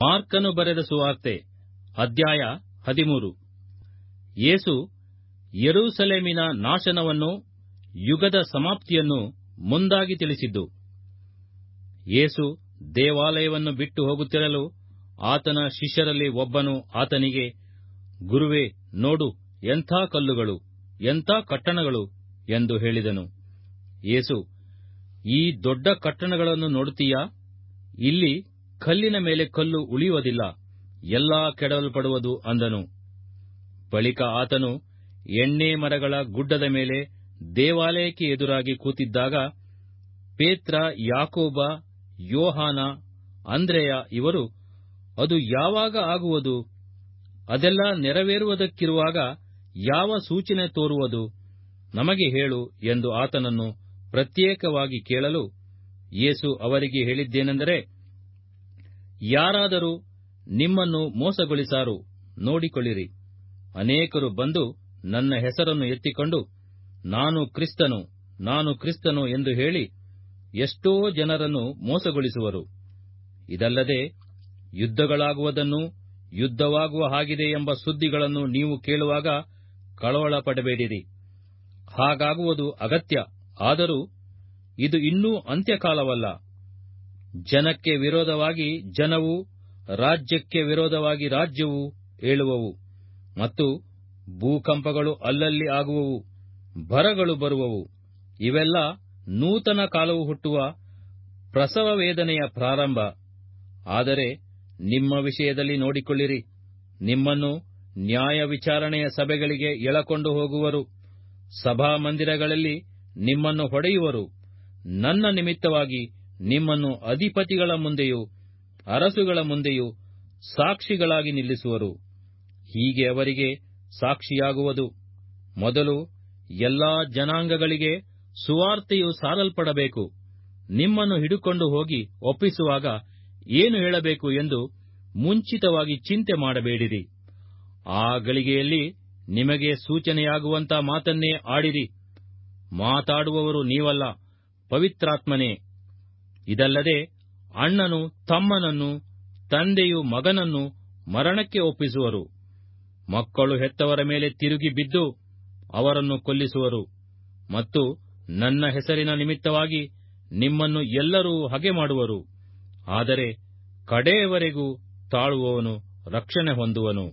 ಮಾರ್ಕನು ಬರೆದ ಸುವಾರ್ತೆ ಅಧ್ಯಾಯ ಹದಿಮೂರು ಯೇಸು ಯೆರೂಸಲೇಮಿನ ನಾಶನವನ್ನು ಯುಗದ ಸಮಾಪ್ತಿಯನ್ನು ಮುಂದಾಗಿ ತಿಳಿಸಿದ್ದು ಯೇಸು ದೇವಾಲಯವನ್ನು ಬಿಟ್ಟು ಹೋಗುತ್ತಿರಲು ಆತನ ಶಿಷ್ಯರಲ್ಲಿ ಒಬ್ಬನು ಆತನಿಗೆ ಗುರುವೇ ನೋಡು ಎಂಥ ಕಲ್ಲುಗಳು ಎಂಥ ಕಟ್ಟಣಗಳು ಎಂದು ಹೇಳಿದನು ಯೇಸು ಈ ದೊಡ್ಡ ಕಟ್ಟಣಗಳನ್ನು ನೋಡುತ್ತೀಯಾ ಇಲ್ಲಿ ಕಲ್ಲಿನ ಮೇಲೆ ಕಲ್ಲು ಉಳಿಯುವುದಿಲ್ಲ ಎಲ್ಲಾ ಕೆಡವಲ್ಪಡುವುದು ಅಂದನು ಬಳಿಕ ಆತನು ಎಣ್ಣೆ ಮರಗಳ ಗುಡ್ಡದ ಮೇಲೆ ದೇವಾಲಯಕ್ಕೆ ಎದುರಾಗಿ ಕೂತಿದ್ದಾಗ ಪೇತ್ರ ಯಾಕೋಬ ಯೋಹಾನ ಅಂದ್ರೆಯ ಇವರು ಅದು ಯಾವಾಗ ಆಗುವುದು ಅದೆಲ್ಲ ನೆರವೇರುವುದಕ್ಕಿರುವಾಗ ಯಾವ ಸೂಚನೆ ತೋರುವುದು ನಮಗೆ ಹೇಳು ಎಂದು ಆತನನ್ನು ಪ್ರತ್ಯೇಕವಾಗಿ ಕೇಳಲು ಯೇಸು ಅವರಿಗೆ ಹೇಳಿದ್ದೇನೆಂದರೆ ಯಾರಾದರೂ ನಿಮ್ಮನ್ನು ಮೋಸಗೊಳಿಸಾರು ನೋಡಿಕೊಳ್ಳಿರಿ ಅನೇಕರು ಬಂದು ನನ್ನ ಹೆಸರನ್ನು ಎತ್ತಿಕೊಂಡು ನಾನು ಕ್ರಿಸ್ತನು ನಾನು ಕ್ರಿಸ್ತನು ಎಂದು ಹೇಳಿ ಎಷ್ಟೋ ಜನರನ್ನು ಮೋಸಗೊಳಿಸುವರು ಇದಲ್ಲದೆ ಯುದ್ಧಗಳಾಗುವುದನ್ನು ಯುದ್ಧವಾಗುವ ಹಾಗಿದೆ ಎಂಬ ಸುದ್ದಿಗಳನ್ನು ನೀವು ಕೇಳುವಾಗ ಕಳವಳ ಪಡಬೇಡಿರಿ ಹಾಗಾಗುವುದು ಅಗತ್ಯ ಆದರೂ ಇದು ಇನ್ನೂ ಅಂತ್ಯಕಾಲವಲ್ಲ ಜನಕ್ಕೆ ವಿರೋಧವಾಗಿ ಜನವು ರಾಜ್ಯಕ್ಕೆ ವಿರೋಧವಾಗಿ ರಾಜ್ಯವು ಏಳುವವು ಮತ್ತು ಭೂಕಂಪಗಳು ಅಲ್ಲಲ್ಲಿ ಆಗುವವು ಬರಗಳು ಬರುವವು ಇವೆಲ್ಲ ನೂತನ ಕಾಲವು ಹುಟ್ಟುವ ಪ್ರಸವ ವೇದನೆಯ ಪ್ರಾರಂಭ ಆದರೆ ನಿಮ್ಮ ವಿಷಯದಲ್ಲಿ ನೋಡಿಕೊಳ್ಳಿರಿ ನಿಮ್ಮನ್ನು ನ್ಯಾಯ ವಿಚಾರಣೆಯ ಸಭೆಗಳಿಗೆ ಎಳಕೊಂಡು ಹೋಗುವರು ಸಭಾಮಂದಿರಗಳಲ್ಲಿ ನಿಮ್ಮನ್ನು ಹೊಡೆಯುವರು ನನ್ನ ನಿಮಿತ್ತವಾಗಿ ನಿಮ್ಮನ್ನು ಅಧಿಪತಿಗಳ ಮುಂದೆಯೂ ಅರಸುಗಳ ಮುಂದೆಯೂ ಸಾಕ್ಷಿಗಳಾಗಿ ನಿಲ್ಲಿಸುವರು ಹೀಗೆ ಅವರಿಗೆ ಸಾಕ್ಷಿಯಾಗುವುದು ಮೊದಲು ಎಲ್ಲಾ ಜನಾಂಗಗಳಿಗೆ ಸುವಾರ್ತೆಯು ಸಾರಲ್ಪಡಬೇಕು ನಿಮ್ಮನ್ನು ಹಿಡುಕೊಂಡು ಹೋಗಿ ಒಪ್ಪಿಸುವಾಗ ಏನು ಹೇಳಬೇಕು ಎಂದು ಮುಂಚಿತವಾಗಿ ಚಿಂತೆ ಮಾಡಬೇಡಿರಿ ಆ ಗಳಿಗೆಯಲ್ಲಿ ನಿಮಗೆ ಸೂಚನೆಯಾಗುವಂತ ಮಾತನ್ನೇ ಆಡಿರಿ ಮಾತಾಡುವವರು ನೀವಲ್ಲ ಪವಿತ್ರಾತ್ಮನೇ ಇದಲ್ಲದೆ ಅಣ್ಣನು ತಮ್ಮನನ್ನು ತಂದೆಯು ಮಗನನ್ನು ಮರಣಕ್ಕೆ ಒಪ್ಪಿಸುವರು ಮಕ್ಕಳು ಹೆತ್ತವರ ಮೇಲೆ ತಿರುಗಿ ಬಿದ್ದು ಅವರನ್ನು ಕೊಲ್ಲಿಸುವರು ಮತ್ತು ನನ್ನ ಹೆಸರಿನ ನಿಮಿತ್ತವಾಗಿ ನಿಮ್ಮನ್ನು ಎಲ್ಲರೂ ಹಗೆ ಮಾಡುವರು ಆದರೆ ಕಡೆಯವರೆಗೂ ತಾಳುವವನು ರಕ್ಷಣೆ ಹೊಂದುವನು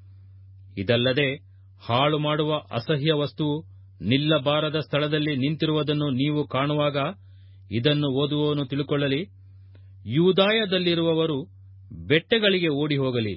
ಇದಲ್ಲದೆ ಹಾಳು ಮಾಡುವ ಅಸಹ್ಯ ವಸ್ತುವು ನಿಲ್ಲಬಾರದ ಸ್ಥಳದಲ್ಲಿ ನಿಂತಿರುವುದನ್ನು ನೀವು ಕಾಣುವಾಗ ಇದನ್ನು ಓದುವವನು ತಿಳುಕೊಳ್ಳಲಿ ಯೂದಾಯದಲ್ಲಿರುವವರು ಬೆಟ್ಟಗಳಿಗೆ ಓಡಿ ಹೋಗಲಿ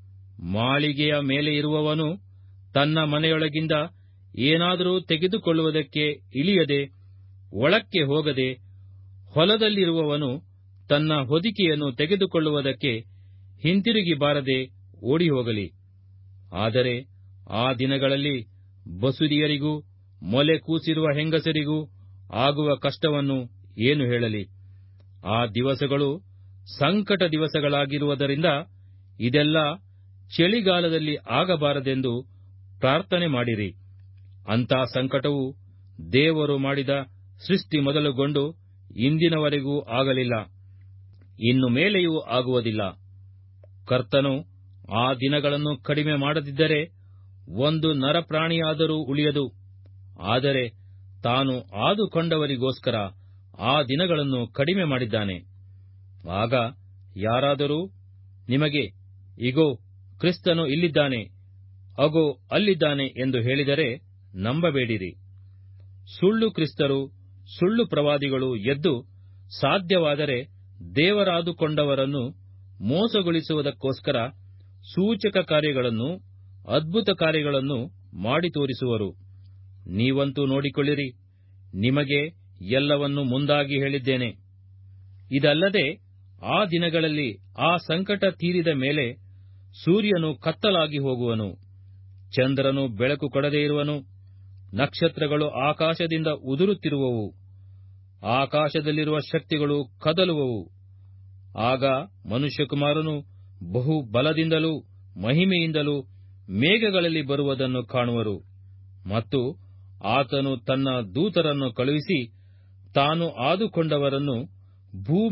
ಮಾಳಿಗೆಯ ಮೇಲೆ ಇರುವವನು ತನ್ನ ಮನೆಯೊಳಗಿಂದ ಏನಾದರೂ ತೆಗೆದುಕೊಳ್ಳುವುದಕ್ಕೆ ಇಳಿಯದೆ ಒಳಕ್ಕೆ ಹೋಗದೆ ಹೊಲದಲ್ಲಿರುವವನು ತನ್ನ ಹೊದಿಕೆಯನ್ನು ತೆಗೆದುಕೊಳ್ಳುವುದಕ್ಕೆ ಹಿಂತಿರುಗಿ ಬಾರದೆ ಓಡಿ ಹೋಗಲಿ ಆದರೆ ಆ ದಿನಗಳಲ್ಲಿ ಬಸುರಿಯರಿಗೂ ಮೊಲೆ ಕೂಸಿರುವ ಹೆಂಗಸರಿಗೂ ಆಗುವ ಕಷ್ಟವನ್ನು ಏನು ಹೇಳಲಿ ಆ ದಿವಸಗಳು ಸಂಕಟ ದಿವಸಗಳಾಗಿರುವುದರಿಂದ ಇದೆಲ್ಲ ಚಳಿಗಾಲದಲ್ಲಿ ಆಗಬಾರದೆಂದು ಪ್ರಾರ್ಥನೆ ಮಾಡಿರಿ ಅಂಥ ಸಂಕಟವು ದೇವರು ಮಾಡಿದ ಸೃಷ್ಟಿ ಮೊದಲುಗೊಂಡು ಇಂದಿನವರೆಗೂ ಆಗಲಿಲ್ಲ ಇನ್ನು ಮೇಲೆಯೂ ಆಗುವುದಿಲ್ಲ ಕರ್ತನು ಆ ದಿನಗಳನ್ನು ಕಡಿಮೆ ಮಾಡದಿದ್ದರೆ ಒಂದು ನರಪ್ರಾಣಿಯಾದರೂ ಉಳಿಯದು ಆದರೆ ತಾನು ಆದುಕೊಂಡವರಿಗೋಸ್ಕರ ಆ ದಿನಗಳನ್ನು ಕಡಿಮೆ ಮಾಡಿದ್ದಾನೆ ಆಗ ಯಾರಾದರೂ ನಿಮಗೆ ಇಗೋ ಕ್ರಿಸ್ತನು ಇಲ್ಲಿದ್ದಾನೆ ಅಗೋ ಅಲ್ಲಿದ್ದಾನೆ ಎಂದು ಹೇಳಿದರೆ ನಂಬಬೇಡಿರಿ ಸುಳ್ಳು ಕ್ರಿಸ್ತರು ಸುಳ್ಳು ಪ್ರವಾದಿಗಳು ಎದ್ದು ಸಾಧ್ಯವಾದರೆ ದೇವರಾದುಕೊಂಡವರನ್ನು ಮೋಸಗೊಳಿಸುವುದಕ್ಕೋಸ್ಕರ ಸೂಚಕ ಕಾರ್ಯಗಳನ್ನು ಅದ್ಭುತ ಕಾರ್ಯಗಳನ್ನು ಮಾಡಿ ತೋರಿಸುವರು ನೀವಂತೂ ನೋಡಿಕೊಳ್ಳಿರಿ ನಿಮಗೆ ಎಲ್ಲವನ್ನು ಮುಂದಾಗಿ ಹೇಳಿದ್ದೇನೆ ಇದಲ್ಲದೆ ಆ ದಿನಗಳಲ್ಲಿ ಆ ಸಂಕಟ ತೀರಿದ ಮೇಲೆ ಸೂರ್ಯನು ಕತ್ತಲಾಗಿ ಹೋಗುವನು ಚಂದ್ರನು ಬೆಳಕು ಕೊಡದೇ ಇರುವನು ನಕ್ಷತ್ರಗಳು ಆಕಾಶದಿಂದ ಉದುರುತ್ತಿರುವವು ಆಕಾಶದಲ್ಲಿರುವ ಶಕ್ತಿಗಳು ಕದಲುವವು ಆಗ ಮನುಷ್ಯಕುಮಾರನು ಬಹು ಬಲದಿಂದಲೂ ಮಹಿಮೆಯಿಂದಲೂ ಮೇಘಗಳಲ್ಲಿ ಬರುವುದನ್ನು ಕಾಣುವರು ಮತ್ತು ಆತನು ತನ್ನ ದೂತರನ್ನು ಕಳುಹಿಸಿ ತಾನು ಆದುಕೊಂಡವರನ್ನು ಭೂಮಿಯ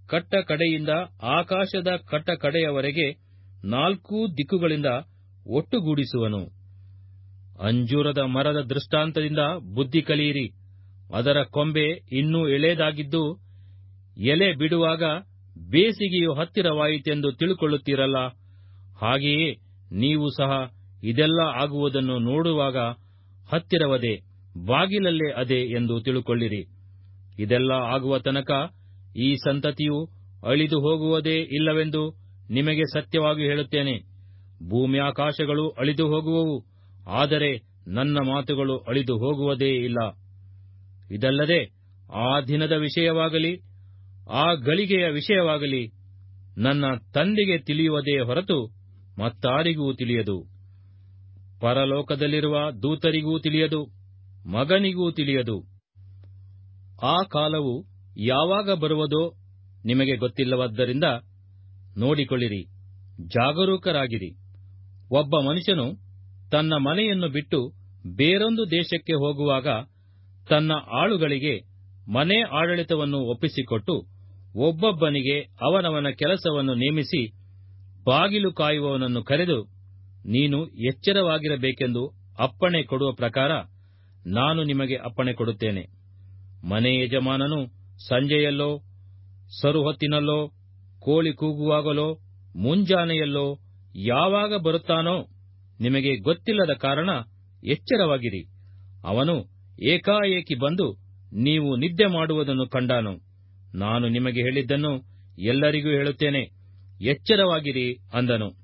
ಕಟ್ಟ ಕಡೆಯಿಂದ ಆಕಾಶದ ಕಟ್ಟ ಕಡೆಯವರೆಗೆ ನಾಲ್ಕೂ ದಿಕ್ಕುಗಳಿಂದ ಒಟ್ಟುಗೂಡಿಸುವನು ಅಂಜೂರದ ಮರದ ದೃಷ್ಟಾಂತದಿಂದ ಬುದ್ಧಿ ಕಲಿಯಿರಿ ಅದರ ಕೊಂಬೆ ಇನ್ನೂ ಎಳೆದಾಗಿದ್ದು ಎಲೆ ಬಿಡುವಾಗ ಬೇಸಿಗೆಯು ಹತ್ತಿರವಾಯಿತೆಂದು ತಿಳುಕೊಳ್ಳುತ್ತೀರಲ್ಲ ಹಾಗೆಯೇ ನೀವು ಸಹ ಇದೆಲ್ಲ ಆಗುವುದನ್ನು ನೋಡುವಾಗ ಹತ್ತಿರವದೆ ಬಾಗಿಲಲ್ಲೇ ಅದೆ ಎಂದು ತಿಳುಕೊಳ್ಳಿರಿ ಇದೆಲ್ಲ ಆಗುವ ತನಕ ಈ ಸಂತತಿಯು ಅಳಿದು ಹೋಗುವುದೇ ಇಲ್ಲವೆಂದು ನಿಮಗೆ ಸತ್ಯವಾಗಿ ಹೇಳುತ್ತೇನೆ ಭೂಮ್ಯಾಕಾಶಗಳು ಅಳಿದು ಹೋಗುವವು ಆದರೆ ನನ್ನ ಮಾತುಗಳು ಅಳಿದು ಹೋಗುವುದೇ ಇಲ್ಲ ಇದಲ್ಲದೆ ಆ ದಿನದ ವಿಷಯವಾಗಲಿ ಆ ಗಳಿಗೆಯ ವಿಷಯವಾಗಲಿ ನನ್ನ ತಂದೆಗೆ ತಿಳಿಯುವುದೇ ಹೊರತು ಮತ್ತಾರಿಗೂ ತಿಳಿಯದು ಪರಲೋಕದಲ್ಲಿರುವ ದೂತರಿಗೂ ತಿಳಿಯದು ಮಗನಿಗೂ ತಿಳಿಯದು ಆ ಕಾಲವು ಯಾವಾಗ ಬರುವುದೋ ನಿಮಗೆ ಗೊತ್ತಿಲ್ಲವಾದ್ದರಿಂದ ನೋಡಿಕೊಳ್ಳಿರಿ ಜಾಗರೂಕರಾಗಿರಿ ಒಬ್ಬ ಮನುಷ್ಯನು ತನ್ನ ಮನೆಯನ್ನು ಬಿಟ್ಟು ಬೇರೊಂದು ದೇಶಕ್ಕೆ ಹೋಗುವಾಗ ತನ್ನ ಆಳುಗಳಿಗೆ ಮನೆ ಆಡಳಿತವನ್ನು ಒಪ್ಪಿಸಿಕೊಟ್ಟು ಒಬ್ಬೊಬ್ಬನಿಗೆ ಅವನವನ ಕೆಲಸವನ್ನು ನೇಮಿಸಿ ಬಾಗಿಲು ಕಾಯುವವನನ್ನು ಕರೆದು ನೀನು ಎಚ್ಚರವಾಗಿರಬೇಕೆಂದು ಅಪ್ಪಣೆ ಕೊಡುವ ಪ್ರಕಾರ ನಾನು ನಿಮಗೆ ಅಪ್ಪಣೆ ಕೊಡುತ್ತೇನೆ ಮನೆ ಯಜಮಾನನು ಸಂಜೆಯಲ್ಲೋ ಸರುಹೊತ್ತಿನಲ್ಲೋ ಕೋಳಿ ಕೂಗುವಾಗಲೋ ಮುಂಜಾನೆಯಲ್ಲೋ ಯಾವಾಗ ಬರುತ್ತಾನೋ ನಿಮಗೆ ಗೊತ್ತಿಲ್ಲದ ಕಾರಣ ಎಚ್ಚರವಾಗಿರಿ ಅವನು ಏಕಾಏಕಿ ಬಂದು ನೀವು ನಿದ್ದೆ ಮಾಡುವುದನ್ನು ಕಂಡಾನು ನಾನು ನಿಮಗೆ ಹೇಳಿದ್ದನ್ನು ಎಲ್ಲರಿಗೂ ಹೇಳುತ್ತೇನೆ ಎಚ್ಚರವಾಗಿರಿ ಅಂದನು